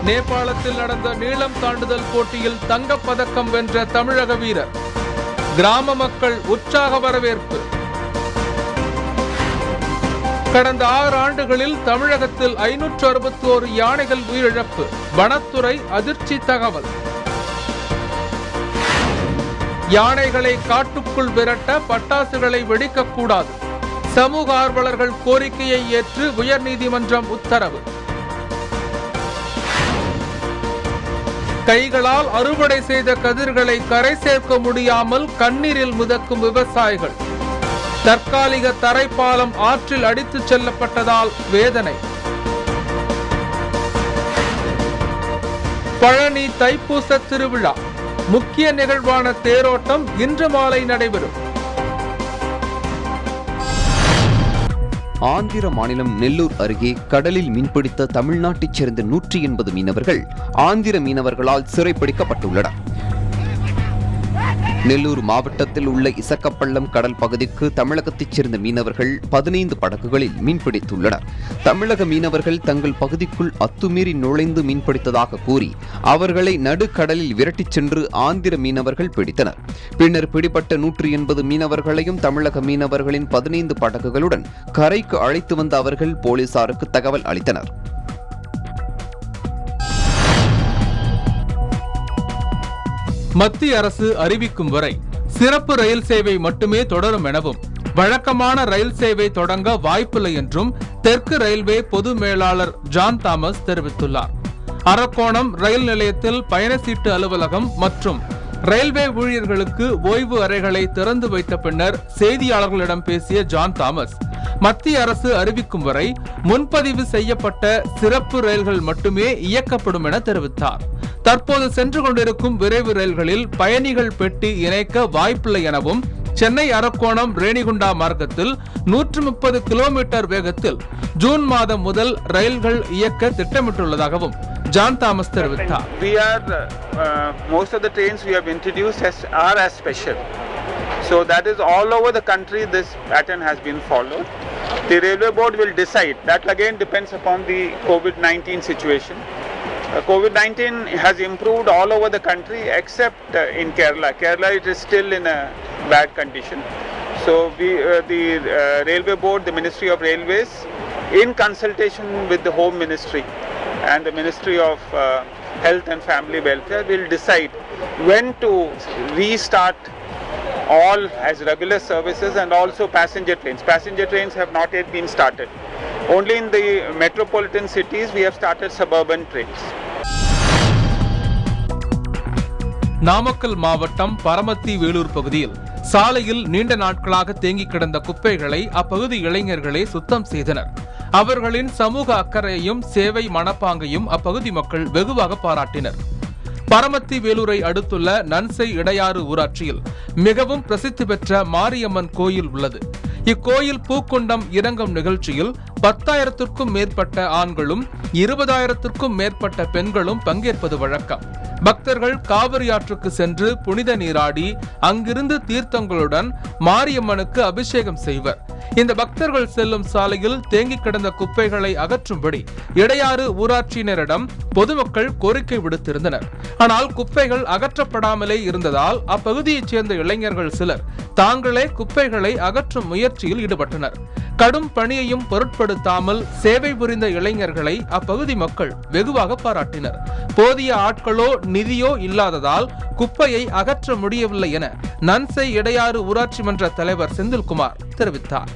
நேபாளத்தில் நடந்த நீளம் தாண்டுதல் போட்டியில் தங்கப் பதக்கம் வென்ற தமிழக வீரர் கிராம மக்கள் உற்சாக வரவேற்பு கடந்த ஆறு ஆண்டுகளில் தமிழகத்தில் ஐநூற்று அறுபத்தோரு யானைகள் உயிரிழப்பு வனத்துறை அதிர்ச்சி தகவல் யானைகளை காட்டுக்குள் விரட்ட பட்டாசுகளை வெடிக்கக்கூடாது சமூக ஆர்வலர்கள் கோரிக்கையை ஏற்று உயர்நீதிமன்றம் உத்தரவு கைகளால் அறுவடை செய்த கதிர்களை கரை சேர்க்க முடியாமல் கண்ணீரில் மிதக்கும் விவசாயிகள் தற்காலிக தரைப்பாலம் ஆற்றில் அடித்துச் செல்லப்பட்டதால் வேதனை பழனி தைப்பூச திருவிழா முக்கிய நிகழ்வான தேரோட்டம் இன்று மாலை நடைபெறும் ஆந்திர மாநிலம் நெல்லூர் அருகே கடலில் மீன்பிடித்த தமிழ்நாட்டைச் சேர்ந்த நூற்றி எண்பது மீனவர்கள் ஆந்திர மீனவர்களால் சிறைப்பிடிக்கப்பட்டுள்ளனர் நெல்லூர் மாவட்டத்தில் உள்ள இசக்கப்பள்ளம் கடல் பகுதிக்கு தமிழகத்தைச் சேர்ந்த மீனவர்கள் பதினைந்து படகுகளில் மீன்பிடித்துள்ளனர் தமிழக மீனவர்கள் தங்கள் பகுதிக்குள் அத்துமீறி நுழைந்து மீன்பிடித்ததாக கூறி அவர்களை நடுக்கடலில் விரட்டிச் சென்று ஆந்திர மீனவர்கள் பிடித்தனர் பின்னர் பிடிபட்ட நூற்றி எண்பது மீனவர்களையும் தமிழக மீனவர்களின் பதினைந்து படகுகளுடன் கரைக்கு அழைத்து வந்த அவர்கள் போலீசாருக்கு தகவல் அளித்தனர் மத்திய அரசு அறிவிக்கும் வரை சிறப்பு ரயில் சேவை மட்டுமே தொடரும் எனவும் வழக்கமான ரயில் சேவை தொடங்க வாய்ப்பில்லை என்றும் தெற்கு ரயில்வே பொது மேலாளர் ஜான் தாமஸ் தெரிவித்துள்ளார் அரக்கோணம் ரயில் நிலையத்தில் பயணச்சீட்டு அலுவலகம் மற்றும் ரயில்வே ஊழியர்களுக்கு ஓய்வு அறைகளை திறந்து வைத்த பின்னர் செய்தியாளர்களிடம் பேசிய ஜான் தாமஸ் மத்திய அரசு அறிவிக்கும் வரை முன்பதிவு செய்யப்பட்ட சிறப்பு ரயில்கள் மட்டுமே இயக்கப்படும் என தெரிவித்தார் தற்போது சென்று கொண்டிருக்கும் விரைவு ரயில்களில் பயணிகள் பெட்டி இணைக்க வாய்ப்பில்லை எனவும் சென்னை அரக்கோணம் ரேணிகுண்டா மார்க்கத்தில் நூற்று முப்பது கிலோமீட்டர் வேகத்தில் ஜூன் மாதம் முதல் ரயில்கள் இயக்க திட்டமிட்டுள்ளதாகவும் ஜான் தாமஸ் தெரிவித்தார் We are, uh, most of the trains we have introduced as, are as special. So that is all over the country this pattern has been followed. The railway board will decide. That again depends upon the COVID-19 situation. Uh, COVID-19 has improved all over the country except uh, in Kerala. Kerala it is still in a bad condition. So we, uh, the uh, railway board, the Ministry of Railways, in consultation with the Home Ministry and the Ministry of uh, Health and Family Welfare will decide when to restart all as regular services and also passenger trains. Passenger trains have not yet been started. Only in the metropolitan cities we have started suburban trains. Namakkal மாவட்டம் பரமத்தி வேலூர் பகுதியில் சாலையில் நீண்ட நாட்களாக தேங்கி கிடந்த குப்பைகளை அப்பகுதி இளைஞர்களே சுத்தம் செய்தனர் அவர்களின் சமூக அக்கறையையும் சேவை மனப்பாங்கையும் அப்பகுதி மக்கள் வெகுவாக பாராட்டினர் பரமத்தி வேலூரை அடுத்துள்ள நன்சை இடையாறு ஊராட்சியில் மிகவும் பிரசித்தி பெற்ற மாரியம்மன் கோயில் உள்ளது இக்கோயில் பூக்குண்டம் இறங்கும் நிகழ்ச்சியில் பத்தாயிரத்திற்கும் மேற்பட்ட ஆண்களும் இருபதாயிரத்திற்கும் மேற்பட்ட பெண்களும் பங்கேற்பது வழக்கம் பக்தர்கள் காவிரி ஆற்றுக்கு சென்று புனித நீராடி அங்கிருந்து தீர்த்தங்களுடன் மாரியம்மனுக்கு அபிஷேகம் செய்வர் இந்த பக்தர்கள் செல்லும் சாலையில் தேங்கி கிடந்த குப்பைகளை அகற்றும்படி இடையாறு ஊராட்சியினரிடம் பொதுமக்கள் கோரிக்கை விடுத்திருந்தனர் ஆனால் குப்பைகள் அகற்றப்படாமலே இருந்ததால் அப்பகுதியைச் சேர்ந்த இளைஞர்கள் சிலர் தாங்களே குப்பைகளை அகற்றும் முயற்சியில் ஈடுபட்டனர் கடும் பணியையும் பொருட்படுத்தாமல் சேவை புரிந்த இளைஞர்களை அப்பகுதி மக்கள் வெகுவாக பாராட்டினர் போதிய ஆட்களோ நிதியோ இல்லாததால் குப்பையை அகற்ற முடியவில்லை என நன்சை இடையாறு ஊராட்சி மன்ற தலைவர் செந்தில்குமார் தெரிவித்தார்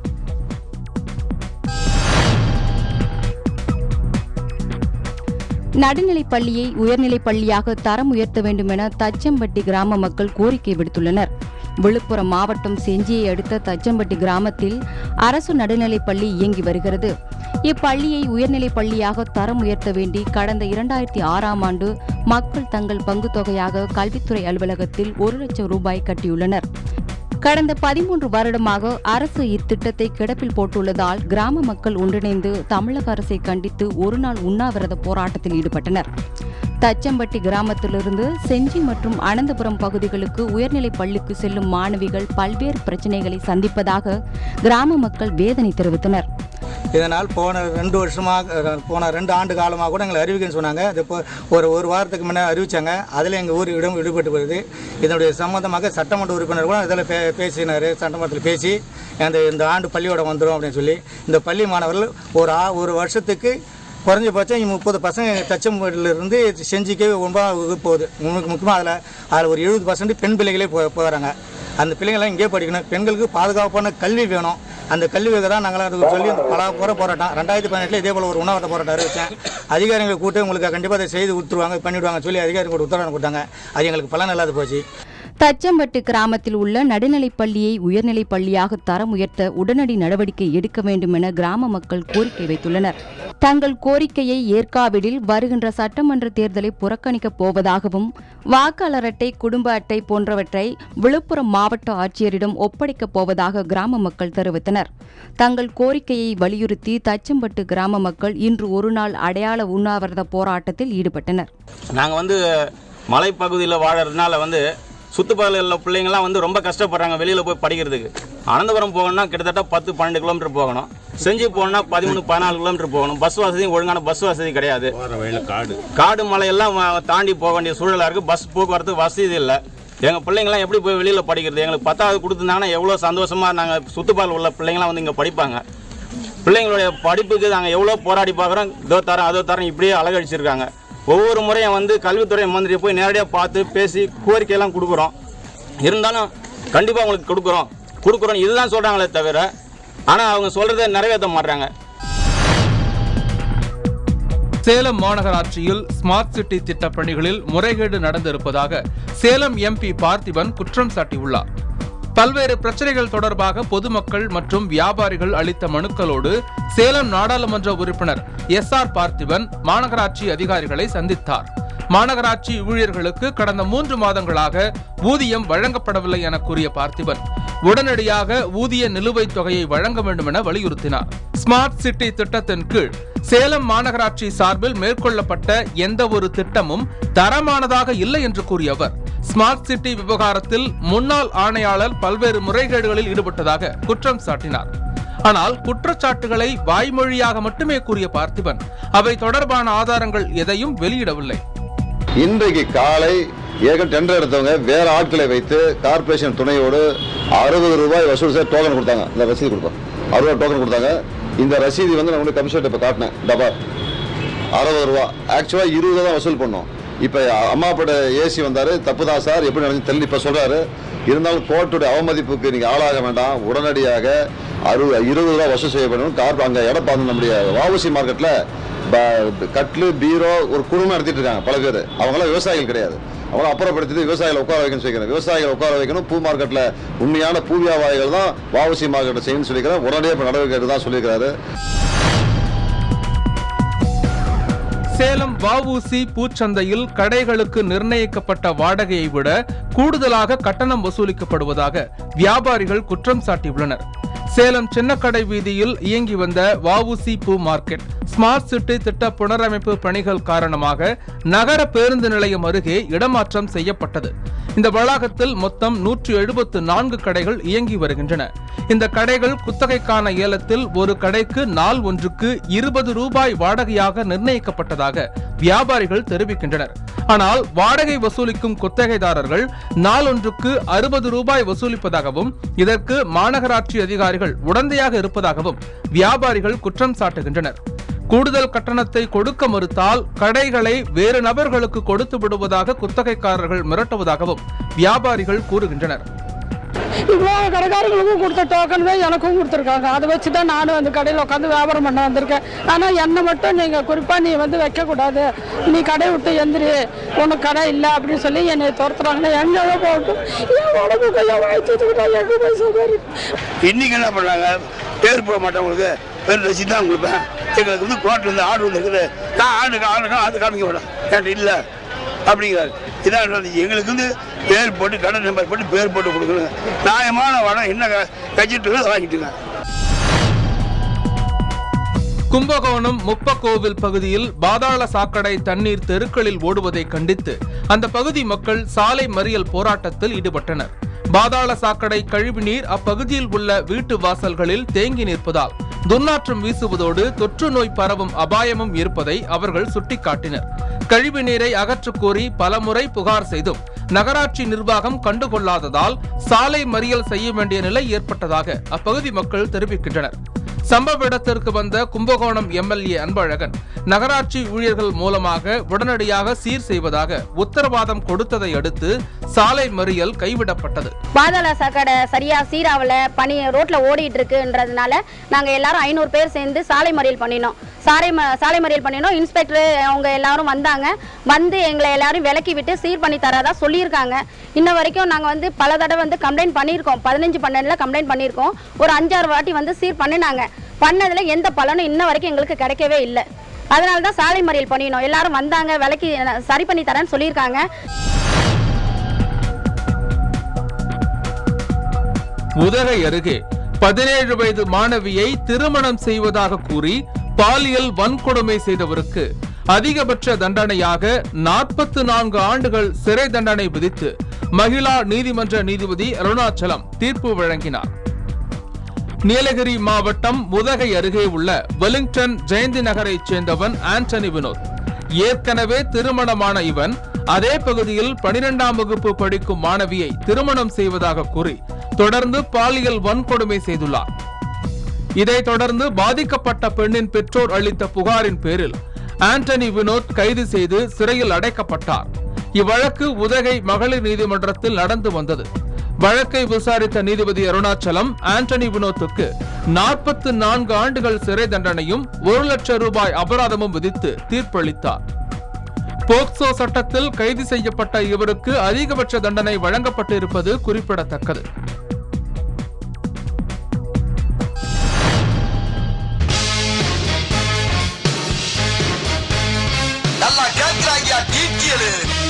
நடுநிலைப் பள்ளியை உயர்நிலைப் பள்ளியாக தரம் உயர்த்த வேண்டும் என தச்சம்பட்டி கிராம மக்கள் கோரிக்கை விடுத்துள்ளனர் விழுப்புரம் மாவட்டம் செஞ்சியை அடுத்த தச்சம்பட்டி கிராமத்தில் அரசு நடுநிலைப் பள்ளி இயங்கி வருகிறது இப்பள்ளியை உயர்நிலைப் பள்ளியாக தரம் உயர்த்த வேண்டி கடந்த இரண்டாயிரத்தி ஆறாம் ஆண்டு மக்கள் தங்கள் பங்கு தொகையாக கல்வித்துறை அலுவலகத்தில் ஒரு லட்சம் ரூபாய் கட்டியுள்ளனர் கடந்த பதிமூன்று வருடமாக அரசு இத்திட்டத்தை கிடப்பில் போட்டுள்ளதால் கிராம மக்கள் ஒன்றிணைந்து தமிழக அரசை கண்டித்து ஒருநாள் உண்ணாவிரத போராட்டத்தில் ஈடுபட்டனர் தச்சம்பட்டி கிராமத்திலிருந்து செஞ்சி மற்றும் அனந்தபுரம் பகுதிகளுக்கு உயர்நிலைப் பள்ளிக்கு செல்லும் மாணவிகள் பல்வேறு பிரச்சனைகளை சந்திப்பதாக கிராம மக்கள் வேதனை தெரிவித்தனர் இதனால் போன ரெண்டு வருஷமாக அஹ், போன ரெண்டு ஆண்டு காலமாக கூட எங்களை அறிவிக்கன்னு சொன்னாங்க அது இப்போ ஒரு ஒரு வாரத்துக்கு முன்னே அறிவிச்சாங்க அதில் எங்கள் ஊர் இடம் விடுபட்டு வருது இதனுடைய சம்மந்தமாக சட்டமன்ற உறுப்பினர் கூட இதில் பே பேசினார் சட்டமன்றத்தில் பேசி அந்த இந்த ஆண்டு பள்ளியோடம் வந்துடும் அப்படின்னு சொல்லி இந்த பள்ளி மாணவர்கள் ஒரு ஆ ஒரு வருஷத்துக்கு குறைஞ்சபட்சம் இங்க முப்பது பசங்க தச்சம்பட்டிலிருந்து செஞ்சிக்கே ஒன்பதாம் வகுப்பு போகுது முக்கிய- முக்கியமாக அதில் அதில் ஒரு எழுபது பர்சன்ட் பெண் பிள்ளைகளே போ போகிறாங்க அந்த பிள்ளைங்களாம் இங்கே படிக்கணும் பெண்களுக்கு பாதுகாப்பான கல்வி வேணும் அந்த கல்விக்கு தான் நாங்கள் அதுக்கு சொல்லி பல முறை போராட்டம் ரெண்டாயிரத்தி பதினெட்டில் இதே போல் ஒரு உணவட்ட போராட்டம் அறிவித்தேன் அதிகாரிகளை கூட்டு உங்களுக்கு கண்டிப்பாக அதை செய்து கொடுத்துருவாங்க பண்ணிவிடுவாங்க சொல்லி அதிகாரிகள் உத்தரவு கொடுத்தாங்க அது எங்களுக்கு பலன் இல்லாத போச்சு தச்சம்பட்டு கிராமத்தில் உள்ள நடுநிலைப் பள்ளியை உயர்நிலைப் பள்ளியாக தரம் உயர்த்த உடனடி நடவடிக்கை எடுக்க வேண்டும் என கிராம மக்கள் கோரிக்கை வைத்துள்ளனர் தங்கள் கோரிக்கையை ஏற்காவிடில் வருகின்ற சட்டமன்ற தேர்தலை புறக்கணிக்கப் போவதாகவும் வாக்காளர் அட்டை குடும்ப அட்டை போன்றவற்றை விழுப்புரம் மாவட்ட ஆட்சியரிடம் ஒப்படைக்கப் போவதாக கிராம மக்கள் தெரிவித்தனர் தங்கள் கோரிக்கையை வலியுறுத்தி தச்சம்பட்டு கிராம மக்கள் இன்று ஒருநாள் அடையாள உண்ணாவிரத போராட்டத்தில் ஈடுபட்டனர் நாங்கள் வந்து மலைப்பகுதியில் வாழறதுனால வந்து சுற்றுப்பகுதியில் உள்ள பிள்ளைங்கள்லாம் வந்து ரொம்ப கஷ்டப்படுறாங்க வெளியில் போய் படிக்கிறதுக்கு அனந்தபுரம் போகணும்னா கிட்டத்தட்ட பத்து பன்னெண்டு கிலோமீட்டர் போகணும் செஞ்சி போகணும்னா பதிமூணு பதினாலு கிலோமீட்டர் போகணும் பஸ் வசதியும் ஒழுங்கான பஸ் வசதி கிடையாது காடு காடு மலையெல்லாம் வ- தாண்டி போக வேண்டிய சூழலாக இருக்குது பஸ் போக்குவரத்து வசதி இல்லை எங்கள் பிள்ளைங்களாம் எப்படி போய் வெளியில் படிக்கிறது எங்களுக்கு பத்தாவது கொடுத்துருந்தாங்கன்னா எவ்வளோ சந்தோஷமாக நாங்கள் சுற்றுப்பால் உள்ள பிள்ளைங்களாம் வந்து இங்கே படிப்பாங்க பிள்ளைங்களுடைய படிப்புக்கு நாங்கள் எவ்வளோ போராடி பார்க்குறோம் இதோ தரோம் அதோ தரோம் இப்படியே அழகழிச்சிருக்காங்க ஒவ்வொரு முறையும் வந்து கல்வித்துறை மந்திரியை போய் நேரடியாக பார்த்து பேசி கோரிக்கையெல்லாம் கொடுக்குறோம் இருந்தாலும் கண்டிப்பாக உங்களுக்கு கொடுக்குறோம் கொடுக்குறோம் இதுதான் சொல்கிறாங்களே தவிர ஆனால் அவங்க சொல்கிறத நிறைவேற்ற மாட்றாங்க சேலம் மாநகராட்சியில் ஸ்மார்ட் சிட்டி திட்டப் பணிகளில் முறைகேடு நடந்திருப்பதாக சேலம் எம்பி பார்த்திபன் குற்றம் சாட்டியுள்ளார் பல்வேறு பிரச்சனைகள் தொடர்பாக பொதுமக்கள் மற்றும் வியாபாரிகள் அளித்த மனுக்களோடு சேலம் நாடாளுமன்ற உறுப்பினர் எஸ் ஆர் பார்த்திபன் மாநகராட்சி அதிகாரிகளை சந்தித்தார் மாநகராட்சி ஊழியர்களுக்கு கடந்த மூன்று மாதங்களாக ஊதியம் வழங்கப்படவில்லை என கூறிய பார்த்திபன் உடனடியாக ஊதிய நிலுவைத் தொகையை வழங்க வேண்டும் என வலியுறுத்தினார் ஸ்மார்ட் சிட்டி திட்டத்தின் கீழ் சேலம் மாநகராட்சி சார்பில் மேற்கொள்ளப்பட்ட எந்த ஒரு திட்டமும் தரமானதாக இல்லை என்று கூறிய அவர் ஸ்மார்ட் சிட்டி விவகாரத்தில் முன்னாள் ஆணையாளர் பல்வேறு முறைகேடுகளில் ஈடுபட்டதாக குற்றம் சாட்டினார் ஆனால் குற்றச்சாட்டுகளை வாய்மொழியாக மட்டுமே கூறிய பார்த்திபன் அவை தொடர்பான ஆதாரங்கள் எதையும் வெளியிடவில்லை இன்றைக்கு காலை ஏக டெண்டர் எடுத்தவங்க வேற ஆட்களை வைத்து கார்ப்பரேஷன் துணையோடு அறுபது ரூபாய் வசூல் செய்ய டோக்கன் கொடுத்தாங்க இந்த ரசீது கொடுத்தோம் அறுபது ரூபாய் டோக்கன் கொடுத்தாங்க இந்த ரசீது வந்து நான் உங்களுக்கு கமிஷன் இப்போ காட்டினேன் டபா அறுபது ரூபா ஆக்சுவலாக இருபது தான் வசூல் பண்ணோம் இப்போ அம்மாப்பட ஏசி வந்தார் தப்பு தான் சார் எப்படி நடந்து தெரியல இப்போ சொல்கிறாரு இருந்தாலும் கோர்ட்டுடைய அவமதிப்புக்கு நீங்கள் ஆளாக வேண்டாம் உடனடியாக அறுபது இருபது ரூபா வசூல் செய்யப்படணும் கார் அங்கே இடம் பார்த்து நம்முடைய வாவுசி மார்க்கெட்டில் கட்லு பீரோ ஒரு குடும்பம் நடத்திட்டு இருக்காங்க பல பேர் அவங்களாம் விவசாயிகள் கிடையாது அவங்கள அப்புறப்படுத்தி விவசாயிகளை உட்கார வைக்கணும்னு சொல்லிக்கிறேன் விவசாயிகளை உட்கார வைக்கணும் பூ மார்க்கெட்டில் உண்மையான பூ வியாபாரிகள் தான் வாவுசி மார்க்கெட்டை செய்யணும்னு சொல்லிக்கிறேன் உடனடியாக இப்போ நடவடிக்கை எடுத்து தான் சொல்லியிருக்கிறாரு சேலம் வஉசி பூச்சந்தையில் கடைகளுக்கு நிர்ணயிக்கப்பட்ட வாடகையை விட கூடுதலாக கட்டணம் வசூலிக்கப்படுவதாக வியாபாரிகள் குற்றம் சாட்டியுள்ளனர் சேலம் சின்னக்கடை வீதியில் இயங்கி வந்த வஉசி பூ மார்க்கெட் ஸ்மார்ட் சிட்டி திட்ட புனரமைப்பு பணிகள் காரணமாக நகர பேருந்து நிலையம் அருகே இடமாற்றம் செய்யப்பட்டது இந்த வளாகத்தில் மொத்தம் நூற்று எழுபத்து நான்கு கடைகள் இயங்கி வருகின்றன இந்த கடைகள் குத்தகைக்கான ஏலத்தில் ஒரு கடைக்கு நாள் ஒன்றுக்கு இருபது ரூபாய் வாடகையாக நிர்ணயிக்கப்பட்டதாக வியாபாரிகள் தெரிவிக்கின்றனர் ஆனால் வாடகை வசூலிக்கும் குத்தகைதாரர்கள் நாளொன்றுக்கு அறுபது ரூபாய் வசூலிப்பதாகவும் இதற்கு மாநகராட்சி அதிகாரிகள் உடந்தையாக இருப்பதாகவும் வியாபாரிகள் குற்றம் சாட்டுகின்றனர் கூடுதல் கட்டணத்தை கொடுக்க மறுத்தால் கடைகளை வேறு நபர்களுக்கு கொடுத்து விடுவதாக குத்தகைக்காரர்கள் மிரட்டுவதாகவும் வியாபாரிகள் கூறுகின்றனர் இவ்வளோ கடைக்காரங்களுக்கும் கொடுத்த டோக்கன் தான் எனக்கும் கொடுத்துருக்காங்க அதை வச்சு தான் நானும் அந்த கடையில் உட்காந்து வியாபாரம் பண்ண வந்திருக்கேன் ஆனால் என்னை மட்டும் நீங்கள் குறிப்பாக நீ வந்து வைக்கக்கூடாது நீ கடை விட்டு எந்திரி உனக்கு கடை இல்லை அப்படின்னு சொல்லி என்னை துரத்துறாங்கன்னா எங்கே போட்டு என் உடம்பு கையை வாய்த்துக்கிட்டா எங்கே போய் சொல்றாரு இன்னைக்கு என்ன பண்ணுறாங்க பேர் போட மாட்டேன் உங்களுக்கு பேர் ரசீது தான் கொடுப்பேன் எங்களுக்கு வந்து கோர்ட்டில் வந்து ஆர்டர் வந்துருக்குது நான் ஆர்டர் ஆர்டர் அது காமிக்க மாட்டேன் என்கிட்ட இல்லை அப்படிங்கிறாரு இதான் நடந்துச்சு. எங்களுக்கு வந்து பேர் போட்டு கடை நம்பர் போட்டு பேர் போட்டு கொடுக்கணும் நியாயமான வடம் என்ன கட்சிட்டு வாங்கிட்டுங்க கும்பகோணம் முப்பக்கோவில் பகுதியில் பாதாள சாக்கடை தண்ணீர் தெருக்களில் ஓடுவதை கண்டித்து அந்த பகுதி மக்கள் சாலை மறியல் போராட்டத்தில் ஈடுபட்டனர் பாதாள சாக்கடை கழிவுநீர் அப்பகுதியில் உள்ள வீட்டு வாசல்களில் தேங்கி நிற்பதால் துர்நாற்றம் வீசுவதோடு தொற்று நோய் பரவும் அபாயமும் இருப்பதை அவர்கள் சுட்டிக்காட்டினர் கழிவு நீரை அகற்றக் கோரி பலமுறை புகார் செய்தும் நகராட்சி நிர்வாகம் கண்டுகொள்ளாததால் சாலை மறியல் செய்ய வேண்டிய நிலை ஏற்பட்டதாக அப்பகுதி மக்கள் தெரிவிக்கின்றனர் சம்பவ இடத்திற்கு வந்த கும்பகோணம் எம்எல்ஏ அன்பழகன் நகராட்சி ஊழியர்கள் மூலமாக உடனடியாக சீர் செய்வதாக உத்தரவாதம் கொடுத்ததை அடுத்து சாலை மறியல் கைவிடப்பட்டது பாதாள சாக்கடை சரியா சீராவல பனி ரோட்ல ஓடிட்டு இருக்குன்றதுனால நாங்க எல்லாரும் ஐநூறு பேர் சேர்ந்து சாலை மறியல் பண்ணினோம் சாலை ம சாலை மறியல் பண்ணினோம் இன்ஸ்பெக்டர் அவங்க எல்லாரும் வந்தாங்க வந்து எங்களை எல்லாரும் விலக்கி விட்டு சீர் பண்ணி தரதா சொல்லியிருக்காங்க இன்ன வரைக்கும் நாங்கள் வந்து பல தடவை வந்து கம்ப்ளைண்ட் பண்ணியிருக்கோம் பதினஞ்சு பன்னெண்டில் கம்ப்ளைண்ட் பண்ணியிருக்கோம் ஒரு அஞ்சாறு வாட்டி வந்து சீர் பண்ணினாங்க பண்ணதில் எந்த பலனும் இன்ன வரைக்கும் எங்களுக்கு கிடைக்கவே இல்லை அதனால தான் சாலை மறியல் பண்ணினோம் எல்லாரும் வந்தாங்க விலைக்கு சரி பண்ணி தரேன்னு சொல்லியிருக்காங்க உதகை அருகே பதினேழு வயது மாணவியை திருமணம் செய்வதாக கூறி பாலியல் வன்கொடுமை செய்தவருக்கு அதிகபட்ச தண்டனையாக நாற்பத்து நான்கு ஆண்டுகள் சிறை தண்டனை விதித்து மகிழா நீதிமன்ற நீதிபதி அருணாச்சலம் தீர்ப்பு வழங்கினார் நீலகிரி மாவட்டம் உதகை அருகே உள்ள வெலிங்டன் ஜெயந்தி நகரைச் சேர்ந்தவன் ஆண்டனி வினோத் ஏற்கனவே திருமணமான இவன் அதே பகுதியில் பனிரெண்டாம் வகுப்பு படிக்கும் மாணவியை திருமணம் செய்வதாக கூறி தொடர்ந்து பாலியல் வன்கொடுமை செய்துள்ளார் இதைத் தொடர்ந்து பாதிக்கப்பட்ட பெண்ணின் பெற்றோர் அளித்த புகாரின் பேரில் ஆண்டனி வினோத் கைது செய்து சிறையில் அடைக்கப்பட்டார் இவ்வழக்கு உதகை மகளிர் நீதிமன்றத்தில் நடந்து வந்தது வழக்கை விசாரித்த நீதிபதி அருணாச்சலம் ஆண்டனி வினோத்துக்கு நாற்பத்து நான்கு ஆண்டுகள் சிறை தண்டனையும் ஒரு லட்சம் ரூபாய் அபராதமும் விதித்து தீர்ப்பளித்தார் போக்சோ சட்டத்தில் கைது செய்யப்பட்ட இவருக்கு அதிகபட்ச தண்டனை வழங்கப்பட்டிருப்பது குறிப்பிடத்தக்கது நல்லா கேட்கிறாங்க டீட்டியலு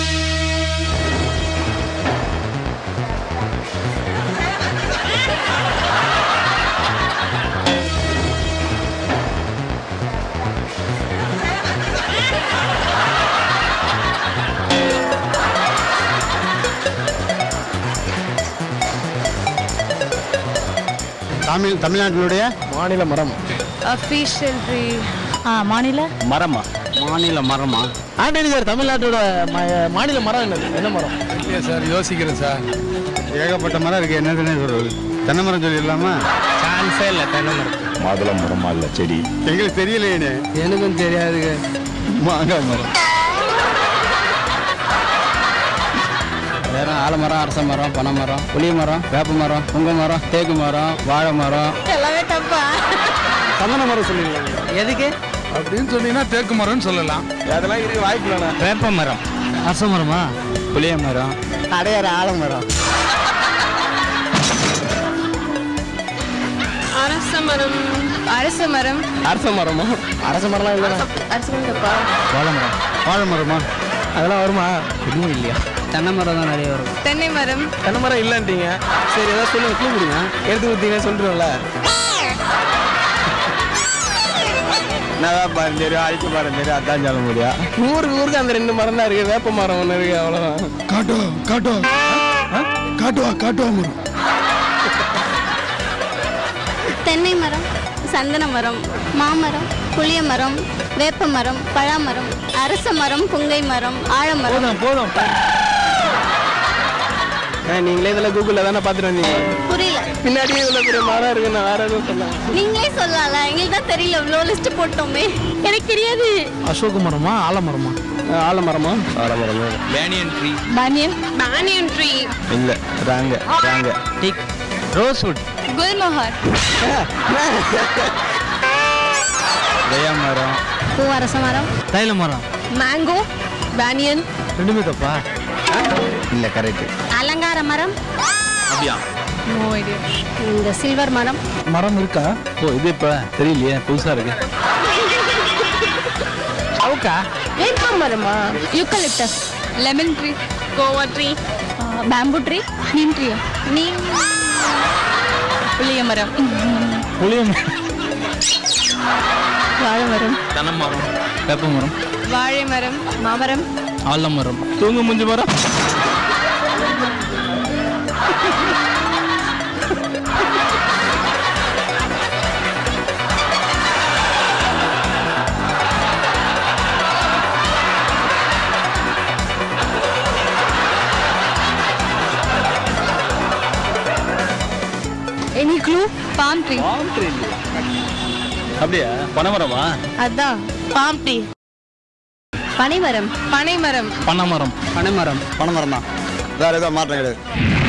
தமிழ் தமிழ்நாட்டினுடைய மாநில மரம் அஃபீஷியல் ட்ரீ ஆ மாநில மரமா மாநில மரமா ஆண்டனி சார் தமிழ்நாட்டோட ம- மாநில மரம் என்னது என்ன மரம் இல்லையா சார் யோசிக்கிறேன் சார் ஏகப்பட்ட மரம் இருக்கு என்ன சொல்றது தென்னை மரம் சொல்லிடலாமா சான்ஸே இல்லை தென்னை மரம் மாதுளை மரமா இல்ல செடி எங்களுக்கு தெரியலையே எனக்கும் தெரியாதுங்க மாங்காய் மரம் வேற ஆலமரம் அரச மரம் பனை மரம் புளிய மரம் வேப்ப மரம் புங்க மரம் தேக்கு மரம் வாழை மரம் எல்லாமே தப்பா சந்தன மரம் சொல்லிருக்காங்க எதுக்கு அப்படின்னு சொன்னீங்கன்னா தேக்கு மரம்னு சொல்லலாம் அதெல்லாம் இருக்கு வாய்ப்பு இல்லைண்ணா வேப்ப மரம் அரச மரமா புளிய மரம் அடையாறு ஆலமரம் அரச மரம் அரச மரம் அரச மரமா அரச மரம்லாம் இல்லைண்ணா அரச மரம் தப்பா வாழை மரம் வாழை மரமா அதெல்லாம் வருமா எதுவும் இல்லையா தென்னை மரம் தான் நிறைய வரும் தென்னை மரம் தென்னை மரம் இல்லைன்றீங்க சரி ஏதாவது சொல்லுங்க clue கொடுங்க எடுத்து கொடுத்தீங்க சொல்லிடுவோம்ல நான் பாரு தெரியும் அழிக்க பாரு தெரியும் அதான் சொல்ல முடியும் ஊருக்கு ஊருக்கு அந்த ரெண்டு மரம் தான் இருக்கு வேப்ப மரம் ஒன்று இருக்கு அவ்வளோதான் காட்டுவா காட்டுவா காட்டுவா காட்டுவா மரம் தென்னை மரம் சந்தன மரம் மாமரம் புளிய மரம் வேப்ப மரம் பழாமரம் அரச மரம் புங்கை மரம் ஆழமரம் போதும் போதும் நீங்களே இதில் கூகுளில் தானே பார்த்துட்டு வந்தீங்க புரியல பின்னாடியே இவ்வளோ பெரிய மரம் இருக்கு நான் வேற எதுவும் சொல்லலாம் நீங்களே சொல்லலாம்ல எங்களுக்கு தான் தெரியல இவ்வளோ லிஸ்ட் போட்டோமே எனக்கு தெரியாது அசோக மரமா ஆலமரமா ஆலமரமா ஆலமரம் banyan tree banyan banyan tree இல்ல wrong wrong teak rosewood gulmohar கொய்யா மரம் பூவரச மரம் தைல மரம் மேங்கோ பானியன் ரெண்டுமே தப்பா இல்ல கரெக்ட் அலங்கார மரம் அப்படியா நோ ஐடியா இந்த சில்வர் மரம் மரம் இருக்கா ஓ இது இப்ப தெரியலையே புதுசா இருக்கு அவுக்கா வேப்ப மரமா eucalyptus lemon tree guava tree bamboo tree neem tree neem புளிய மரம் புளியம் வாழை மரம் தென்னை மரம் வேப்ப மரம் வாழை மரம் மாமரம் ஆலமரம் தூங்கு முஞ்சு மரம் any clue palm tree palm tree அப்படியா பனைமரமா அதான் பாம் ட்ரீ பனைமரம் பனைமரம் பனைமரம் பனைமரம் பனைமரம் தான் வேற ஏதோ மாற்றம் கிடையாது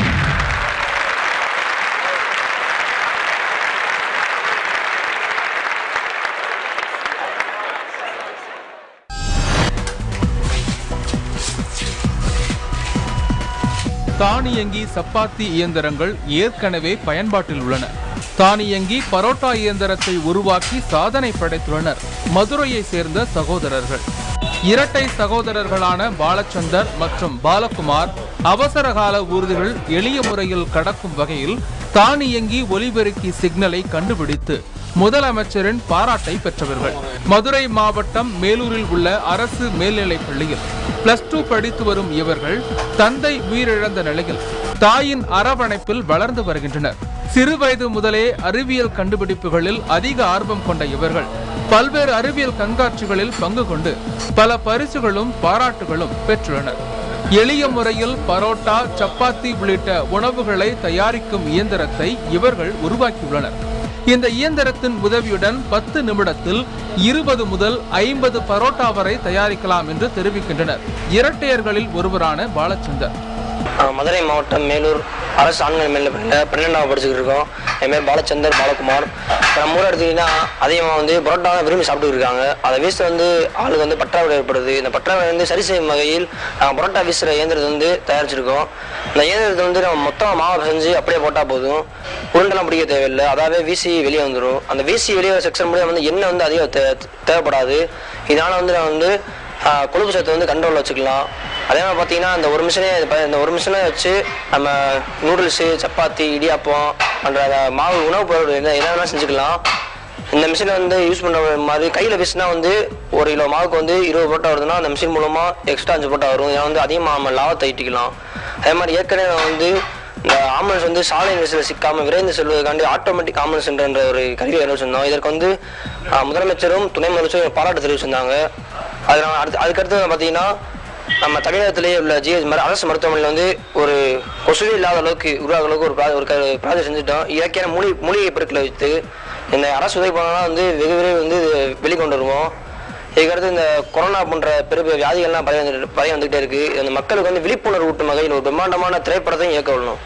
தானியங்கி சப்பாத்தி இயந்திரங்கள் ஏற்கனவே பயன்பாட்டில் உள்ளன தானியங்கி பரோட்டா இயந்திரத்தை உருவாக்கி சாதனை படைத்துள்ளனர் மதுரையை சேர்ந்த சகோதரர்கள் இரட்டை சகோதரர்களான பாலச்சந்தர் மற்றும் பாலகுமார் அவசரகால ஊர்திகள் எளிய முறையில் கடக்கும் வகையில் தானியங்கி ஒலிபெருக்கி சிக்னலை கண்டுபிடித்து முதலமைச்சரின் பாராட்டை பெற்றவர்கள் மதுரை மாவட்டம் மேலூரில் உள்ள அரசு மேல்நிலைப் பள்ளியில் பிளஸ் டூ படித்து வரும் இவர்கள் தந்தை உயிரிழந்த நிலையில் தாயின் அரவணைப்பில் வளர்ந்து வருகின்றனர் சிறுவயது முதலே அறிவியல் கண்டுபிடிப்புகளில் அதிக ஆர்வம் கொண்ட இவர்கள் பல்வேறு அறிவியல் கண்காட்சிகளில் பங்கு கொண்டு பல பரிசுகளும் பாராட்டுகளும் பெற்றுள்ளனர் எளிய முறையில் பரோட்டா சப்பாத்தி உள்ளிட்ட உணவுகளை தயாரிக்கும் இயந்திரத்தை இவர்கள் உருவாக்கியுள்ளனர் இந்த இயந்திரத்தின் உதவியுடன் பத்து நிமிடத்தில் இருபது முதல் ஐம்பது பரோட்டா வரை தயாரிக்கலாம் என்று தெரிவிக்கின்றனர் இரட்டையர்களில் ஒருவரான பாலச்சந்தர் ஆஹ் மதுரை மாவட்டம் மேலூர் அரசு ஆண்கள் மேல பன்னெண்டாவது படிச்சுக்கிட்டு இருக்கோம் என் பேர் பாலச்சந்தர் பாலகுமார் நம்ம ஊர் எடுத்தீங்கன்னா அதிகமாக வந்து பரோட்டா தான் விரும்பி சாப்பிட்டு இருக்காங்க அதை வீச வந்து ஆளுக்கு வந்து பற்றாக்குறை ஏற்படுது இந்த பற்றாக்குறை வந்து சரி செய்யும் வகையில் நாங்கள் பரோட்டா வீசுகிற இயந்திரத்தை வந்து தயாரிச்சிருக்கோம் இந்த இயந்திரத்தை வந்து நம்ம மொத்தமாக மாவு செஞ்சு அப்படியே போட்டால் போதும் உருண்டெல்லாம் பிடிக்க தேவையில்லை அதாவே வீசி வெளியே வந்துடும் அந்த வீசி வெளியே வர செக்ஷன் மூலியம் வந்து எண்ணெய் வந்து அதிகம் தே தேவைப்படாது இதனால் வந்து நான் வந்து ஆஹ் கொழுப்பு சத்தை வந்து கண்ட்ரோலில் வச்சுக்கலாம் அதே மாதிரி பார்த்தீங்கன்னா இந்த ஒரு மிஷினே இந்த ஒரு மிஷினை வச்சு நம்ம நூடுல்ஸு சப்பாத்தி இடியாப்பம் பண்ணுற மாவு உணவுப் பொருள் என்ன என்ன வேணாலும் செஞ்சுக்கலாம் இந்த மிஷினை வந்து யூஸ் பண்ணுற மாதிரி கையில் வீசினா வந்து ஒரு கிலோ மாவுக்கு வந்து இருபது போட்டா வருதுன்னா அந்த மிஷின் மூலமாக எக்ஸ்ட்ரா அஞ்சு போட்டா வரும் இதை வந்து அதிகமாக நம்ம லாபத்தை ஈட்டிக்கலாம் அதே மாதிரி ஏற்கனவே நான் வந்து இந்த ஆம்புலன்ஸ் வந்து சாலை நெரிசலில் சிக்காமல் விரைந்து செல்வதற்காண்டி ஆட்டோமேட்டிக் ஆம்புலன்ஸ் என்ற ஒரு கருவியை அறிவிச்சிருந்தோம் இதற்கு வந்து ஆஹ், முதலமைச்சரும் துணை முதலமைச்சரும் பாராட்டு தெரிவிச்சிருந்தாங்க அது நான் அடுத்து அதுக்கடுத்து பார்த்தீங்கன்னா நம்ம தமிழகத்திலேயே உள்ள ஜிஹெச் மரு அரசு மருத்துவமனையில் வந்து ஒரு கொசுவே இல்லாத அளவுக்கு உருவாக அளவுக்கு ஒரு ப்ரா- ஒரு ப்ராஜெக்ட் செஞ்சுட்டோம் இயற்கையான மூலிகை மூலிகை பொருட்களை வைத்து இந்த அரசு உதவி பண்ணலாம் வந்து வெகு விரைவில் வந்து இது வெளிக்கொண்டு வருவோம் இதுக்கடுத்து இந்த கொரோனா போன்ற பெரிய பெரிய வியாதிகள்லாம் பரவி வந்துட்டு பரவி வந்துகிட்டே இருக்கு இந்த மக்களுக்கு வந்து விழிப்புணர்வு ஊட்டும் வகையில் ஒரு பிரம்மாண்டமான திரைப்படத்தையும் இயக்க விடணும்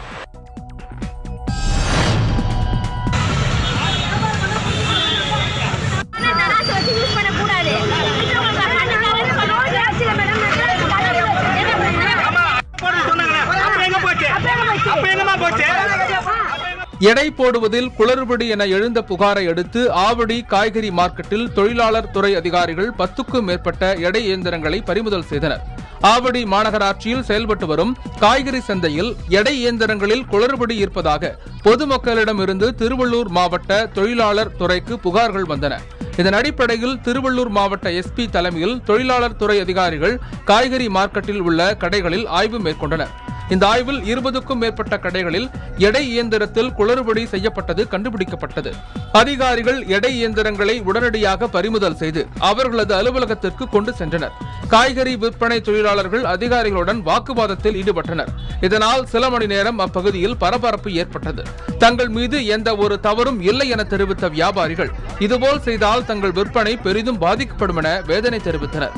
எடை போடுவதில் குளறுபடி என எழுந்த புகாரை அடுத்து ஆவடி காய்கறி மார்க்கெட்டில் தொழிலாளர் துறை அதிகாரிகள் பத்துக்கும் மேற்பட்ட எடை இயந்திரங்களை பறிமுதல் செய்தனர் ஆவடி மாநகராட்சியில் செயல்பட்டு வரும் காய்கறி சந்தையில் எடை இயந்திரங்களில் குளறுபடி இருப்பதாக பொதுமக்களிடமிருந்து திருவள்ளூர் மாவட்ட தொழிலாளர் துறைக்கு புகார்கள் வந்தன இதன் அடிப்படையில் திருவள்ளூர் மாவட்ட எஸ்பி தலைமையில் தொழிலாளர் துறை அதிகாரிகள் காய்கறி மார்க்கெட்டில் உள்ள கடைகளில் ஆய்வு மேற்கொண்டனர் இந்த ஆய்வில் இருபதுக்கும் மேற்பட்ட கடைகளில் எடை இயந்திரத்தில் குளறுபடி செய்யப்பட்டது கண்டுபிடிக்கப்பட்டது அதிகாரிகள் எடை இயந்திரங்களை உடனடியாக பறிமுதல் செய்து அவர்களது அலுவலகத்திற்கு கொண்டு சென்றனர் காய்கறி விற்பனை தொழிலாளர்கள் அதிகாரிகளுடன் வாக்குவாதத்தில் ஈடுபட்டனர் இதனால் சில மணி நேரம் அப்பகுதியில் பரபரப்பு ஏற்பட்டது தங்கள் மீது எந்த ஒரு தவறும் இல்லை என தெரிவித்த வியாபாரிகள் இதுபோல் செய்தால் தங்கள் விற்பனை பெரிதும் பாதிக்கப்படும் என வேதனை தெரிவித்தனர்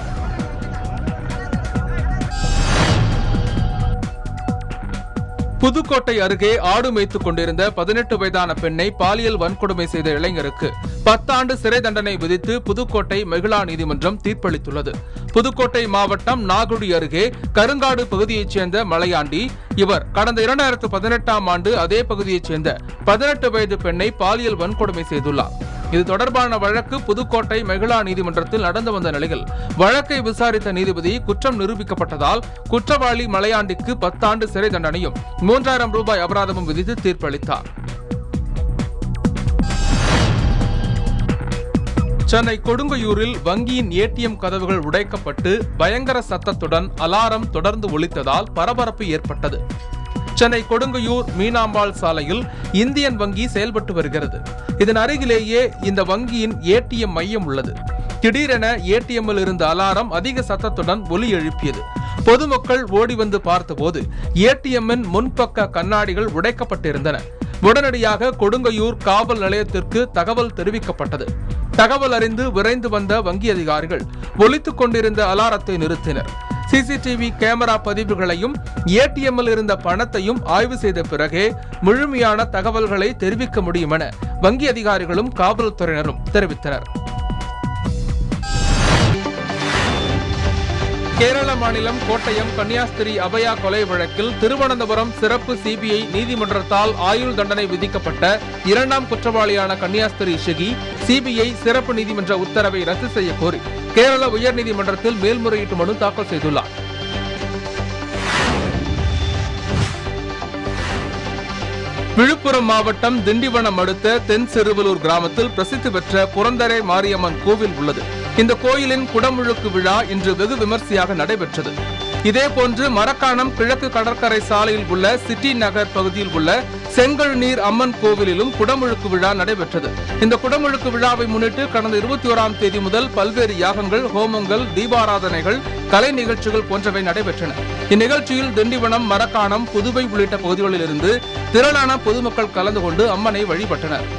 புதுக்கோட்டை அருகே ஆடு மேய்த்துக் கொண்டிருந்த பதினெட்டு வயதான பெண்ணை பாலியல் வன்கொடுமை செய்த இளைஞருக்கு பத்தாண்டு சிறை தண்டனை விதித்து புதுக்கோட்டை மகிழா நீதிமன்றம் தீர்ப்பளித்துள்ளது புதுக்கோட்டை மாவட்டம் நாகுடி அருகே கருங்காடு பகுதியைச் சேர்ந்த மலையாண்டி இவர் கடந்த இரண்டாயிரத்து பதினெட்டாம் ஆண்டு அதே பகுதியைச் சேர்ந்த பதினெட்டு வயது பெண்ணை பாலியல் வன்கொடுமை செய்துள்ளார் இது தொடர்பான வழக்கு புதுக்கோட்டை மகிழா நீதிமன்றத்தில் நடந்து வந்த நிலையில் வழக்கை விசாரித்த நீதிபதி குற்றம் நிரூபிக்கப்பட்டதால் குற்றவாளி மலையாண்டிக்கு பத்தாண்டு சிறை தண்டனையும் மூன்றாயிரம் ரூபாய் அபராதமும் விதித்து தீர்ப்பளித்தார் சென்னை கொடுங்கையூரில் வங்கியின் ஏடிஎம் கதவுகள் உடைக்கப்பட்டு பயங்கர சத்தத்துடன் அலாரம் தொடர்ந்து ஒலித்ததால் பரபரப்பு ஏற்பட்டது சென்னை கொடுங்கையூர் மீனாம்பாள் சாலையில் இந்தியன் வங்கி செயல்பட்டு வருகிறது இதன் அருகிலேயே இந்த வங்கியின் ஏடிஎம் மையம் உள்ளது திடீரென ஏடிஎம்மில் இருந்த அலாரம் அதிக சத்தத்துடன் ஒலி எழுப்பியது பொதுமக்கள் ஓடி வந்து பார்த்தபோது ஏடிஎம்மின் முன்பக்க கண்ணாடிகள் உடைக்கப்பட்டிருந்தன உடனடியாக கொடுங்கையூர் காவல் நிலையத்திற்கு தகவல் தெரிவிக்கப்பட்டது தகவல் அறிந்து விரைந்து வந்த வங்கி அதிகாரிகள் ஒலித்துக் கொண்டிருந்த அலாரத்தை நிறுத்தினர் சிசிடிவி கேமரா பதிவுகளையும் ஏடிஎம்மில் இருந்த பணத்தையும் ஆய்வு செய்த பிறகே முழுமையான தகவல்களை தெரிவிக்க முடியும் என வங்கி அதிகாரிகளும் காவல்துறையினரும் தெரிவித்தனர் கேரள மாநிலம் கோட்டயம் கன்னியாஸ்திரி அபயா கொலை வழக்கில் திருவனந்தபுரம் சிறப்பு சிபிஐ நீதிமன்றத்தால் ஆயுள் தண்டனை விதிக்கப்பட்ட இரண்டாம் குற்றவாளியான கன்னியாஸ்திரி ஷெகி சிபிஐ சிறப்பு நீதிமன்ற உத்தரவை ரத்து செய்ய கோரி கேரள உயர்நீதிமன்றத்தில் மேல்முறையீட்டு மனு தாக்கல் செய்துள்ளார் விழுப்புரம் மாவட்டம் திண்டிவனம் அடுத்த தென் சிறுவலூர் கிராமத்தில் பிரசித்தி பெற்ற புரந்தரை மாரியம்மன் கோவில் உள்ளது இந்த கோயிலின் குடமுழுக்கு விழா இன்று வெகு விமர்சையாக நடைபெற்றது இதேபோன்று மரக்காணம் கிழக்கு கடற்கரை சாலையில் உள்ள சிட்டி நகர் பகுதியில் உள்ள செங்கல் நீர் அம்மன் கோவிலிலும் குடமுழுக்கு விழா நடைபெற்றது இந்த குடமுழுக்கு விழாவை முன்னிட்டு கடந்த இருபத்தி ஓராம் தேதி முதல் பல்வேறு யாகங்கள் ஹோமங்கள் தீபாராதனைகள் கலை நிகழ்ச்சிகள் போன்றவை நடைபெற்றன இந்நிகழ்ச்சியில் திண்டிவனம் மரக்காணம் புதுவை உள்ளிட்ட பகுதிகளில் இருந்து திரளான பொதுமக்கள் கலந்து கொண்டு அம்மனை வழிபட்டனர்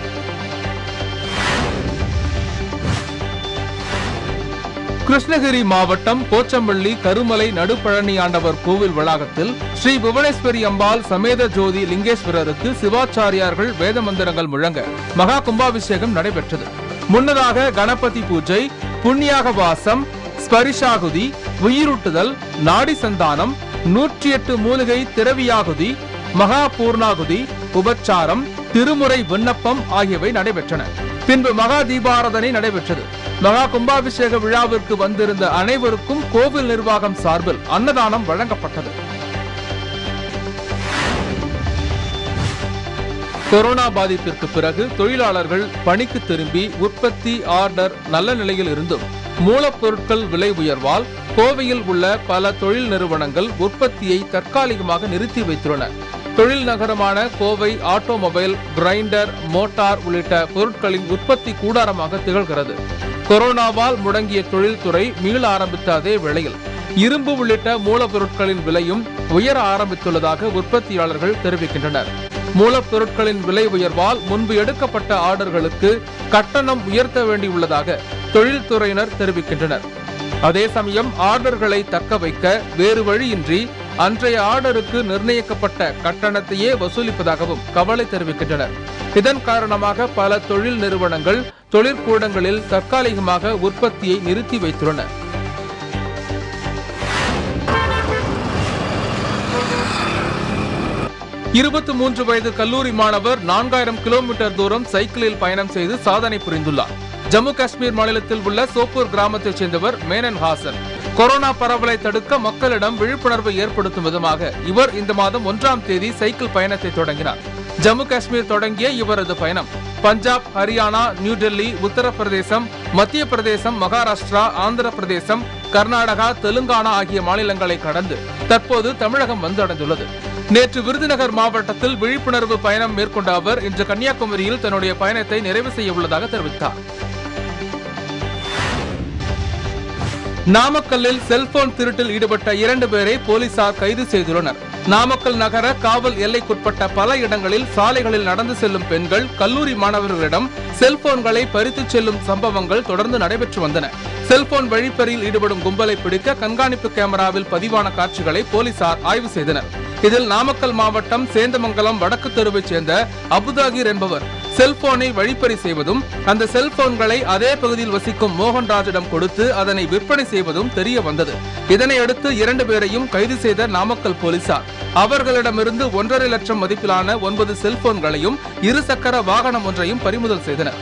கிருஷ்ணகிரி மாவட்டம் போச்சம்பள்ளி கருமலை நடுப்பழனி ஆண்டவர் கோவில் வளாகத்தில் ஸ்ரீ புவனேஸ்வரி அம்பாள் சமேத ஜோதி லிங்கேஸ்வரருக்கு சிவாச்சாரியார்கள் வேத மந்திரங்கள் முழங்க மகா கும்பாபிஷேகம் நடைபெற்றது முன்னதாக கணபதி பூஜை புண்ணியாக வாசம் ஸ்பரிஷாகுதி உயிரூட்டுதல் நாடி சந்தானம் நூற்றி எட்டு மூலிகை திரவியாகுதி மகா பூர்ணாகுதி உபச்சாரம் திருமுறை விண்ணப்பம் ஆகியவை நடைபெற்றன பின்பு மகா தீபாராதனை நடைபெற்றது மகா கும்பாபிஷேக விழாவிற்கு வந்திருந்த அனைவருக்கும் கோவில் நிர்வாகம் சார்பில் அன்னதானம் வழங்கப்பட்டது கொரோனா பாதிப்பிற்கு பிறகு தொழிலாளர்கள் பணிக்கு திரும்பி உற்பத்தி ஆர்டர் நல்ல நிலையில் இருந்தும் மூலப்பொருட்கள் விலை உயர்வால் கோவையில் உள்ள பல தொழில் நிறுவனங்கள் உற்பத்தியை தற்காலிகமாக நிறுத்தி வைத்துள்ளன தொழில் நகரமான கோவை ஆட்டோமொபைல் கிரைண்டர் மோட்டார் உள்ளிட்ட பொருட்களின் உற்பத்தி கூடாரமாக திகழ்கிறது கொரோனாவால் முடங்கிய தொழில்துறை மீள ஆரம்பித்த அதே வேளையில் இரும்பு உள்ளிட்ட மூலப்பொருட்களின் விலையும் உயர ஆரம்பித்துள்ளதாக உற்பத்தியாளர்கள் தெரிவிக்கின்றனர் மூலப்பொருட்களின் விலை உயர்வால் முன்பு எடுக்கப்பட்ட ஆர்டர்களுக்கு கட்டணம் உயர்த்த வேண்டியுள்ளதாக தொழில்துறையினர் தெரிவிக்கின்றனர் அதே சமயம் ஆர்டர்களை தக்க வைக்க வேறு வழியின்றி அன்றைய ஆர்டருக்கு நிர்ணயிக்கப்பட்ட கட்டணத்தையே வசூலிப்பதாகவும் கவலை தெரிவிக்கின்றனர் இதன் காரணமாக பல தொழில் நிறுவனங்கள் தொழிற்கூடங்களில் தற்காலிகமாக உற்பத்தியை நிறுத்தி வைத்துள்ளன இருபத்தி மூன்று வயது கல்லூரி மாணவர் நான்காயிரம் கிலோமீட்டர் தூரம் சைக்கிளில் பயணம் செய்து சாதனை புரிந்துள்ளார் ஜம்மு காஷ்மீர் மாநிலத்தில் உள்ள சோப்பூர் கிராமத்தைச் சேர்ந்தவர் மேனன் ஹாசன் கொரோனா பரவலை தடுக்க மக்களிடம் விழிப்புணர்வை ஏற்படுத்தும் விதமாக இவர் இந்த மாதம் ஒன்றாம் தேதி சைக்கிள் பயணத்தை தொடங்கினார் ஜம்மு காஷ்மீர் தொடங்கிய இவரது பயணம் பஞ்சாப் ஹரியானா நியூ டெல்லி உத்தரப்பிரதேசம் மத்திய பிரதேசம் மகாராஷ்டிரா ஆந்திர பிரதேசம் கர்நாடகா தெலுங்கானா ஆகிய மாநிலங்களை கடந்து தற்போது தமிழகம் வந்தடைந்துள்ளது நேற்று விருதுநகர் மாவட்டத்தில் விழிப்புணர்வு பயணம் மேற்கொண்ட அவர் இன்று கன்னியாகுமரியில் தன்னுடைய பயணத்தை நிறைவு செய்ய உள்ளதாக தெரிவித்தார் நாமக்கல்லில் செல்போன் திருட்டில் ஈடுபட்ட இரண்டு பேரை போலீசார் கைது செய்துள்ளனர் நாமக்கல் நகர காவல் எல்லைக்குட்பட்ட பல இடங்களில் சாலைகளில் நடந்து செல்லும் பெண்கள் கல்லூரி மாணவர்களிடம் செல்போன்களை பறித்துச் செல்லும் சம்பவங்கள் தொடர்ந்து நடைபெற்று வந்தன செல்போன் வழிப்பறியில் ஈடுபடும் கும்பலை பிடிக்க கண்காணிப்பு கேமராவில் பதிவான காட்சிகளை போலீசார் ஆய்வு செய்தனர் இதில் நாமக்கல் மாவட்டம் சேந்தமங்கலம் வடக்கு தெருவைச் சேர்ந்த அபுதாகிர் என்பவர் செல்போனை வழிப்பறி செய்வதும் அந்த செல்போன்களை அதே பகுதியில் வசிக்கும் மோகன்ராஜிடம் கொடுத்து அதனை விற்பனை செய்வதும் தெரிய வந்தது இதனையடுத்து இரண்டு பேரையும் கைது செய்த நாமக்கல் போலீசார் அவர்களிடமிருந்து ஒன்றரை லட்சம் மதிப்பிலான ஒன்பது செல்போன்களையும் இருசக்கர வாகனம் ஒன்றையும் பறிமுதல் செய்தனர்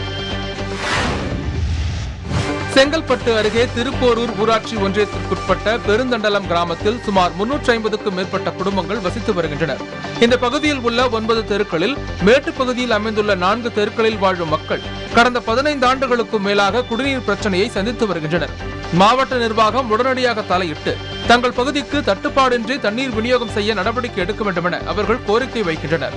செங்கல்பட்டு அருகே திருப்போரூர் ஊராட்சி ஒன்றியத்திற்குட்பட்ட பெருந்தண்டலம் கிராமத்தில் சுமார் முன்னூற்றி ஐம்பதுக்கும் மேற்பட்ட குடும்பங்கள் வசித்து வருகின்றனர் இந்த பகுதியில் உள்ள ஒன்பது தெருக்களில் மேட்டுப் பகுதியில் அமைந்துள்ள நான்கு தெருக்களில் வாழும் மக்கள் கடந்த பதினைந்து ஆண்டுகளுக்கும் மேலாக குடிநீர் பிரச்சனையை சந்தித்து வருகின்றனர் மாவட்ட நிர்வாகம் உடனடியாக தலையிட்டு தங்கள் பகுதிக்கு தட்டுப்பாடின்றி தண்ணீர் விநியோகம் செய்ய நடவடிக்கை எடுக்க வேண்டும் என அவர்கள் கோரிக்கை வைக்கின்றனர்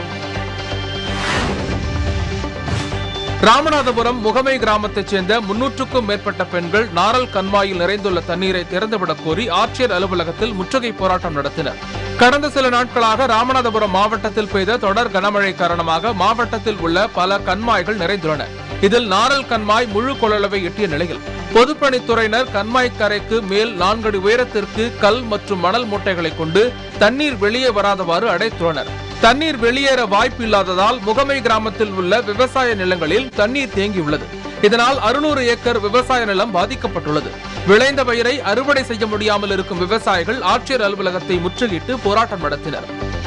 ராமநாதபுரம் முகமை கிராமத்தைச் சேர்ந்த முன்னூற்றுக்கும் மேற்பட்ட பெண்கள் நாரல் கண்மாயில் நிறைந்துள்ள தண்ணீரை திறந்துவிடக் கோரி ஆட்சியர் அலுவலகத்தில் முற்றுகை போராட்டம் நடத்தினர் கடந்த சில நாட்களாக ராமநாதபுரம் மாவட்டத்தில் பெய்த தொடர் கனமழை காரணமாக மாவட்டத்தில் உள்ள பல கண்மாய்கள் நிறைந்துள்ளன இதில் நாரல் கண்மாய் முழு கொள்ளளவை எட்டிய நிலையில் பொதுப்பணித்துறையினர் கண்மாய் கரைக்கு மேல் நான்கடி உயரத்திற்கு கல் மற்றும் மணல் மூட்டைகளை கொண்டு தண்ணீர் வெளியே வராதவாறு அடைத்துள்ளனர் தண்ணீர் வெளியேற வாய்ப்பு இல்லாததால் முகமை கிராமத்தில் உள்ள விவசாய நிலங்களில் தண்ணீர் தேங்கியுள்ளது இதனால் அறுநூறு ஏக்கர் விவசாய நிலம் பாதிக்கப்பட்டுள்ளது விளைந்த பயிரை அறுவடை செய்ய முடியாமல் இருக்கும் விவசாயிகள் ஆட்சியர் அலுவலகத்தை முற்றுகையிட்டு போராட்டம் நடத்தினர்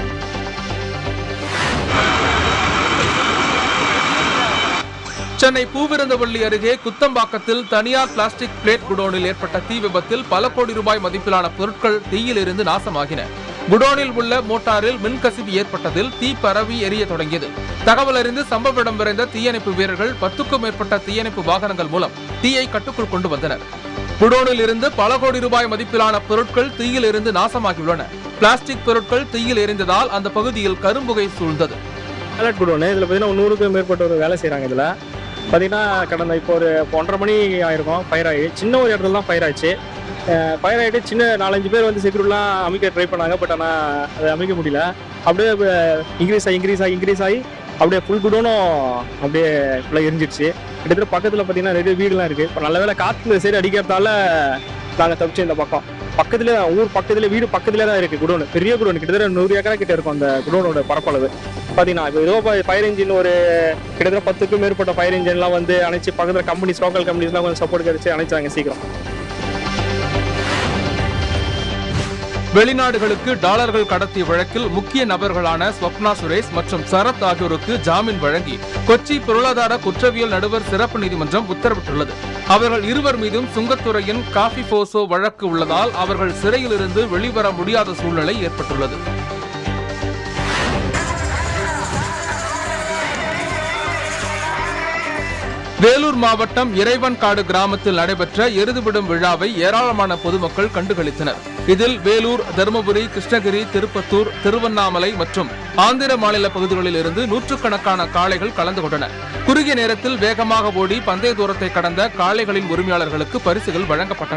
சென்னை பூவிருந்தவள்ளி அருகே குத்தம்பாக்கத்தில் தனியார் பிளாஸ்டிக் பிளேட் குடோனில் ஏற்பட்ட தீ விபத்தில் பல கோடி ரூபாய் மதிப்பிலான பொருட்கள் தீயில் இருந்து நாசமாகின குடோனில் உள்ள மோட்டாரில் மின்கசிவு ஏற்பட்டதில் தீ பரவி எரிய தொடங்கியது தகவல் அறிந்து சம்பவ இடம் விரைந்த தீயணைப்பு வீரர்கள் பத்துக்கும் மேற்பட்ட தீயணைப்பு வாகனங்கள் மூலம் தீயை கட்டுக்குள் கொண்டு வந்தனர் குடோனில் இருந்து பல கோடி ரூபாய் மதிப்பிலான பொருட்கள் தீயில் இருந்து நாசமாகியுள்ளன பிளாஸ்டிக் பொருட்கள் தீயில் எரிந்ததால் அந்த பகுதியில் கரும்புகை சூழ்ந்தது பேலட் குடோனு இதில் பார்த்தீங்கன்னா நூறுக்கும் மேற்பட்டவர் வேலை செய்கிறாங்க இதில் பார்த்தீங்கன்னா கடந்த இப்போ ஒரு ஒன்றரை மணி ஆயிருக்கும் ஃபயர் ஆகி சின்ன ஒரு இடத்துல தான் ஃபயர் ஆச்சு ஃபயர் ஆகிட்டு சின்ன நாலஞ்சு பேர் வந்து செக்யூரிட்டிலாம் அமைக்க ட்ரை பண்ணாங்க பட் ஆனால் அதை அமைக்க முடியல அப்படியே இன்க்ரீஸ் ஆகி இன்க்ரீஸ் ஆகி இன்க்ரீஸ் ஆகி அப்படியே ஃபுல் குடோனும் அப்படியே ஃபுல்லாக எரிஞ்சிடுச்சு கிட்டத்தட்ட பக்கத்தில் பார்த்தீங்கன்னா நிறைய வீடுலாம் இருக்குது இப்போ நல்ல வேலை காற்று இந்த சைடு அடிக்கிறதால நாங்கள் தப்பிச்சோம் இந்த பக்கம் பக்கத்துல ஊர் பக்கத்துல வீடு பக்கத்துல தான் இருக்கு குடோன் பெரிய குடோன் கிட்டத்தட்ட நூறு ஏக்கரா கிட்ட இருக்கும் அந்த குடோனோட பரப்பளவு பாத்தீங்கன்னா இப்போ ஏதோ ஃபயர் இன்ஜின் ஒரு கிட்டத்தட்ட பத்துக்கும் மேற்பட்ட ஃபயர் இன்ஜின்லாம் வந்து அணைச்சு பக்கத்துல கம்பெனிஸ் லோக்கல் கம்பெனிஸ்லாம் கொஞ்சம் சப்போர்ட் கிடைச்சு அணைச்சாங்க சீக்கிரம் வெளிநாடுகளுக்கு டாலர்கள் கடத்திய வழக்கில் முக்கிய நபர்களான ஸ்வப்னா சுரேஷ் மற்றும் சரத் ஆகியோருக்கு ஜாமீன் வழங்கி கொச்சி பொருளாதார குற்றவியல் நடுவர் சிறப்பு நீதிமன்றம் உத்தரவிட்டுள்ளது அவர்கள் இருவர் மீதும் சுங்கத்துறையின் காஃபி போசோ வழக்கு உள்ளதால் அவர்கள் சிறையிலிருந்து வெளிவர முடியாத சூழ்நிலை ஏற்பட்டுள்ளது வேலூர் மாவட்டம் இறைவன்காடு கிராமத்தில் நடைபெற்ற எருதுவிடும் விழாவை ஏராளமான பொதுமக்கள் கண்டுகளித்தனர் இதில் வேலூர் தருமபுரி கிருஷ்ணகிரி திருப்பத்தூர் திருவண்ணாமலை மற்றும் ஆந்திர மாநில பகுதிகளில் இருந்து நூற்றுக்கணக்கான காளைகள் கலந்து கொண்டன குறுகிய நேரத்தில் வேகமாக ஓடி பந்தய தூரத்தை கடந்த காளைகளின் உரிமையாளர்களுக்கு பரிசுகள் வழங்கப்பட்டன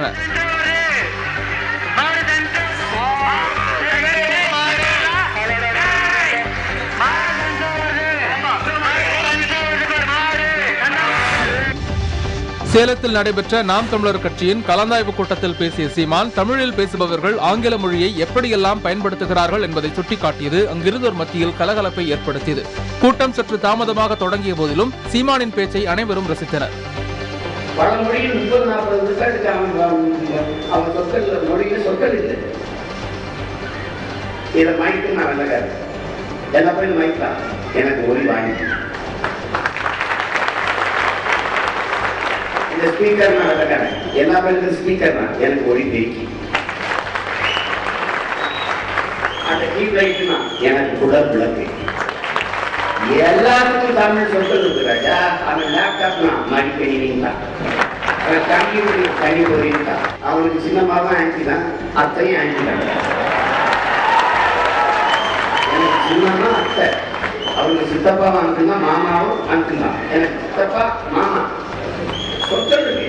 சேலத்தில் நடைபெற்ற நாம் தமிழர் கட்சியின் கலந்தாய்வு கூட்டத்தில் பேசிய சீமான் தமிழில் பேசுபவர்கள் ஆங்கில மொழியை எப்படியெல்லாம் பயன்படுத்துகிறார்கள் என்பதை சுட்டிக்காட்டியது அங்கிருந்தோர் மத்தியில் கலகலப்பை ஏற்படுத்தியது கூட்டம் சற்று தாமதமாக தொடங்கிய போதிலும் சீமானின் பேச்சை அனைவரும் ரசித்தனர் பல மொழியில் முப்பது நாற்பது விழுக்காட்டுக்கு அவன் அவன் சொற்கள் மொழியில் சொற்கள் இல்லை இதை மைக்கு நான் விலகாது எல்லா பேரும் மைக்கா எனக்கு ஒளி வாங்கி இந்த ஸ்பீக்கர் நான் விலகாது எல்லா பேருக்கும் ஸ்பீக்கர் தான் எனக்கு ஒளி பெருக்கி அந்த டீப் லைட்னா எனக்கு குடல் விளக்கு எல்லாருக்கும் தமிழ் சொற்கள் இருக்கு ராஜா அவன் லேப்டாப்னா மடிக்கணினிங் தான் அவன் கம்ப்யூட்டர் தனி பொறியும் தான் அவனுக்கு சின்னமாவும் ஆன்டி தான் அத்தையும் ஆன்டி தான் எனக்கு சின்னம்மா அத்தை அவனுக்கு சித்தப்பாவும் அங்கு தான் மாமாவும் அங்கு தான் எனக்கு சித்தப்பா மாமா சொற்கள் இருக்கு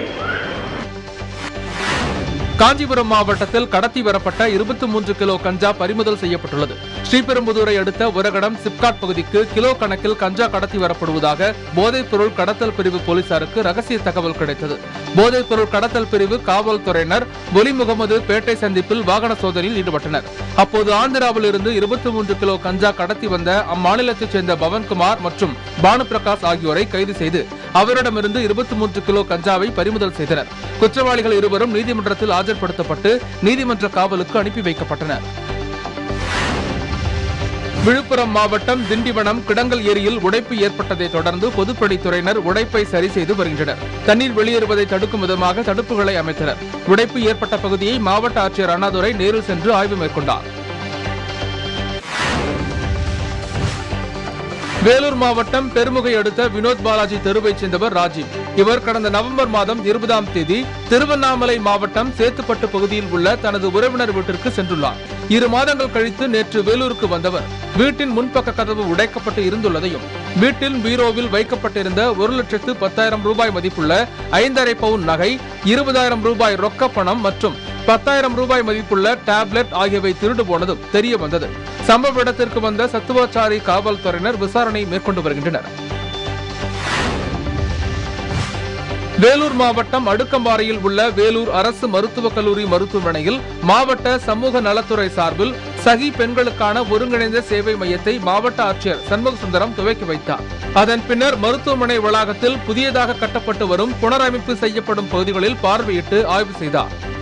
காஞ்சிபுரம் மாவட்டத்தில் கடத்தி வரப்பட்ட இருபத்தி மூன்று கிலோ கஞ்சா பறிமுதல் செய்யப்பட்டுள்ளது ஸ்ரீபெரும்புதூரை அடுத்த உரகடம் சிப்காட் பகுதிக்கு கிலோ கணக்கில் கஞ்சா கடத்தி வரப்படுவதாக போதைப் பொருள் கடத்தல் பிரிவு போலீசாருக்கு ரகசிய தகவல் கிடைத்தது போதைப் பொருள் கடத்தல் பிரிவு காவல்துறையினர் ஒலி முகமது பேட்டை சந்திப்பில் வாகன சோதனையில் ஈடுபட்டனர் அப்போது ஆந்திராவில் இருந்து இருபத்தி மூன்று கிலோ கஞ்சா கடத்தி வந்த அம்மாநிலத்தைச் சேர்ந்த பவன்குமார் மற்றும் பானு பிரகாஷ் ஆகியோரை கைது செய்து அவரிடமிருந்து இருபத்தி மூன்று கிலோ கஞ்சாவை பறிமுதல் செய்தனர் குற்றவாளிகள் இருவரும் நீதிமன்றத்தில் ஆஜர்படுத்தப்பட்டு நீதிமன்ற காவலுக்கு அனுப்பி வைக்கப்பட்டனர் விழுப்புரம் மாவட்டம் திண்டிவனம் கிடங்கல் ஏரியில் உடைப்பு ஏற்பட்டதை தொடர்ந்து பொதுப்பணித்துறையினர் உடைப்பை சரி செய்து வருகின்றனர் தண்ணீர் வெளியேறுவதை தடுக்கும் விதமாக தடுப்புகளை அமைத்தனர் உடைப்பு ஏற்பட்ட பகுதியை மாவட்ட ஆட்சியர் அண்ணாதுரை நேரில் சென்று ஆய்வு மேற்கொண்டார் வேலூர் மாவட்டம் பெருமுகை அடுத்த வினோத் பாலாஜி தெருவைச் சேர்ந்தவர் ராஜீவ் இவர் கடந்த நவம்பர் மாதம் இருபதாம் தேதி திருவண்ணாமலை மாவட்டம் சேத்துப்பட்டு பகுதியில் உள்ள தனது உறவினர் வீட்டிற்கு சென்றுள்ளார் இரு மாதங்கள் கழித்து நேற்று வேலூருக்கு வந்தவர் வீட்டின் முன்பக்க கதவு உடைக்கப்பட்டு இருந்துள்ளதையும் வீட்டில் பீரோவில் வைக்கப்பட்டிருந்த ஒரு லட்சத்து பத்தாயிரம் ரூபாய் மதிப்புள்ள ஐந்தரை பவுன் நகை இருபதாயிரம் ரூபாய் ரொக்க பணம் மற்றும் பத்தாயிரம் ரூபாய் மதிப்புள்ள டேப்லெட் ஆகியவை திருடு போனதும் தெரிய வந்தது சம்பவ இடத்திற்கு வந்த சத்துவாச்சாரி காவல்துறையினர் விசாரணை மேற்கொண்டு வருகின்றனர் வேலூர் மாவட்டம் அடுக்கம்பாறையில் உள்ள வேலூர் அரசு மருத்துவக் கல்லூரி மருத்துவமனையில் மாவட்ட சமூக நலத்துறை சார்பில் சகி பெண்களுக்கான ஒருங்கிணைந்த சேவை மையத்தை மாவட்ட ஆட்சியர் சண்முக சுந்தரம் துவக்கி வைத்தார் அதன் பின்னர் மருத்துவமனை வளாகத்தில் புதியதாக கட்டப்பட்டு வரும் புனரமைப்பு செய்யப்படும் பகுதிகளில் பார்வையிட்டு ஆய்வு செய்தார்